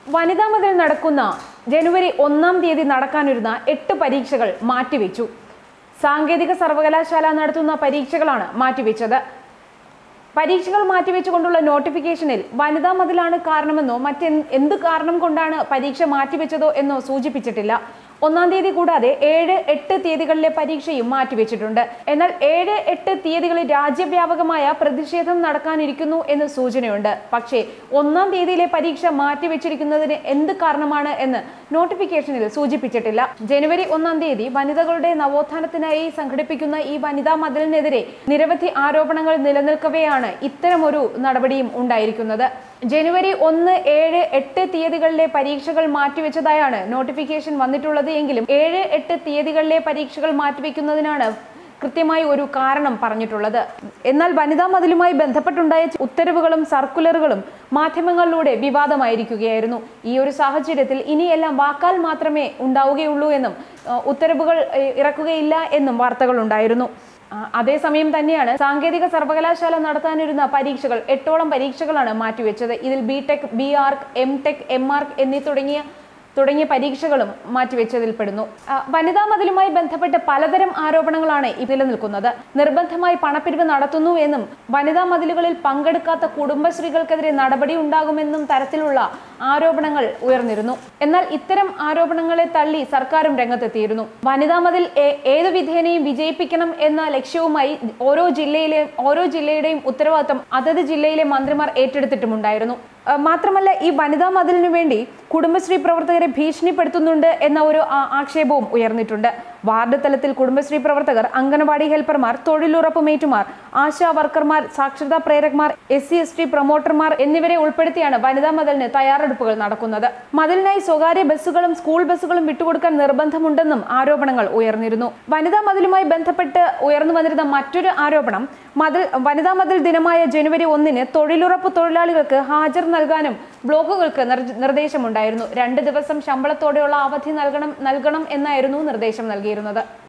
വനിതാ മതിൽ നടക്കുന്ന ജനുവരി ഒന്നാം തീയതി നടക്കാനിരുന്ന എട്ട് പരീക്ഷകൾ മാറ്റിവെച്ചു സാങ്കേതിക സർവകലാശാല നടത്തുന്ന പരീക്ഷകളാണ് മാറ്റിവെച്ചത് പരീക്ഷകൾ മാറ്റിവെച്ചുകൊണ്ടുള്ള നോട്ടിഫിക്കേഷനിൽ വനിതാ മതിലാണ് കാരണമെന്നോ മറ്റ് എന്ത് കാരണം കൊണ്ടാണ് പരീക്ഷ മാറ്റിവെച്ചതോ എന്നോ സൂചിപ്പിച്ചിട്ടില്ല ഒന്നാം തീയതി കൂടാതെ ഏഴ് എട്ട് തീയതികളിലെ പരീക്ഷയും മാറ്റിവെച്ചിട്ടുണ്ട് എന്നാൽ ഏഴ് എട്ട് തീയതികളിൽ രാജ്യവ്യാപകമായ പ്രതിഷേധം നടക്കാനിരിക്കുന്നു എന്ന് സൂചനയുണ്ട് പക്ഷേ ഒന്നാം തീയതിയിലെ പരീക്ഷ മാറ്റിവെച്ചിരിക്കുന്നതിന് എന്ത് കാരണമാണ് എന്ന് നോട്ടിഫിക്കേഷനിൽ സൂചിപ്പിച്ചിട്ടില്ല ജനുവരി ഒന്നാം തീയതി വനിതകളുടെ നവോത്ഥാനത്തിനായി സംഘടിപ്പിക്കുന്ന ഈ വനിതാ മതിലിനെതിരെ നിരവധി ആരോപണങ്ങൾ നിലനിൽക്കവെയാണ് ഇത്തരമൊരു നടപടിയും ഉണ്ടായിരിക്കുന്നത് ജനുവരി ഒന്ന് ഏഴ് എട്ട് തീയതികളിലെ പരീക്ഷകൾ മാറ്റിവെച്ചതായാണ് നോട്ടിഫിക്കേഷൻ വന്നിട്ടുള്ളത് എങ്കിലും ഏഴ് എട്ട് തീയതികളിലെ പരീക്ഷകൾ മാറ്റിവെക്കുന്നതിനാണ് കൃത്യമായി ഒരു കാരണം പറഞ്ഞിട്ടുള്ളത് എന്നാൽ വനിതാ മതിലുമായി ബന്ധപ്പെട്ടുണ്ടായ ഉത്തരവുകളും സർക്കുലറുകളും മാധ്യമങ്ങളിലൂടെ വിവാദമായിരിക്കുകയായിരുന്നു ഈ ഒരു സാഹചര്യത്തിൽ ഇനിയെല്ലാം വാക്കാൽ മാത്രമേ ഉണ്ടാവുകയുള്ളൂ എന്നും ആ, ഉത്തരവുകൾ ഏ, ഇറക്കുകയില്ല എന്നും വാർത്തകൾ ഉണ്ടായിരുന്നു ആ, അതേസമയം തന്നെയാണ് സാങ്കേതിക സർവകലാശാല നടത്താനിരുന്ന പരീക്ഷകൾ എട്ടോളം പരീക്ഷകളാണ് മാറ്റിവെച്ചത് ഇതിൽ B tech B arch M tech M arch എന്നീ തുടങ്ങിയ തുടങ്ങിയ പരീക്ഷകളും മാറ്റിവെച്ചതിൽ പെടുന്നു ആ, വനിതാ മതിലുമായി ബന്ധപ്പെട്ട് പലതരം ആരോപണങ്ങളാണ് ഇതിൽ നിൽക്കുന്നത് നിർബന്ധമായി പണപ്പിരിവ് നടത്തുന്നു എന്നും വനിതാ മതിലുകളിൽ പങ്കെടുക്കാത്ത കുടുംബശ്രീകൾക്കെതിരെ നടപടി ഉണ്ടാകുമെന്നും തരത്തിലുള്ള ആരോപണങ്ങൾ ഉയർന്നിരുന്നു എന്നാൽ ഇത്തരം ആരോപണങ്ങളെ തള്ളി സർക്കാരും രംഗത്തെത്തിയിരുന്നു വനിതാ മതിൽ ഏ- ഏതു വിധേനയും വിജയിപ്പിക്കണം എന്ന ലക്ഷ്യവുമായി ഓരോ ജില്ലയിലെ ഓരോ ജില്ലയുടെയും ഉത്തരവാദിത്തം അതത് ജില്ലയിലെ മന്ത്രിമാർ ഏറ്റെടുത്തിട്ടുമുണ്ടായിരുന്നു ആ, മാത്രമല്ല ഈ വനിതാ മതിലിനു വേണ്ടി കുടുംബശ്രീ പ്രവർത്തകരെ ഭീഷണിപ്പെടുത്തുന്നുണ്ട് എന്ന ഒരു ആ- ആക്ഷേപവും ഉയർന്നിട്ടുണ്ട് വാർഡ് തലത്തിൽ കുടുംബശ്രീ പ്രവർത്തകർ അംഗനവാടി ഹെൽപ്പർമാർ തൊഴിലുറപ്പ് മേറ്റുമാർ ആശാ വർക്കർമാർ സാക്ഷരതാ പ്രേരകമാർ എസ് സി എസ് ടി പ്രൊമോട്ടർമാർ എന്നിവരെ ഉൾപ്പെടുത്തിയാണ് വനിതാ മതിലിന് തയ്യാറെടുപ്പുകൾ നടക്കുന്നത് മതിലിനായി സ്വകാര്യ ബസ്സുകളും സ്കൂൾ ബസ്സുകളും വിട്ടുകൊടുക്കാൻ നിർബന്ധമുണ്ടെന്നും ആരോപണങ്ങൾ ഉയർന്നിരുന്നു വനിതാ മതിലുമായി ബന്ധപ്പെട്ട് ഉയർന്നു വന്നിരുന്ന മറ്റൊരു ആരോപണം മതിൽ വനിതാ മതിൽ ദിനമായ ജനുവരി ഒന്നിന് തൊഴിലുറപ്പ് തൊഴിലാളികൾക്ക് ഹാജർ നൽകാനും ബ്ലോക്കുകൾക്ക് നിർ- നിർദ്ദേശമുണ്ടായിരുന്നു രണ്ട് ദിവസം ശമ്പളത്തോടെയുള്ള അവധി നൽകണം നൽകണം എന്നായിരുന്നു നിർദ്ദേശം നൽകിയിരുന്നത്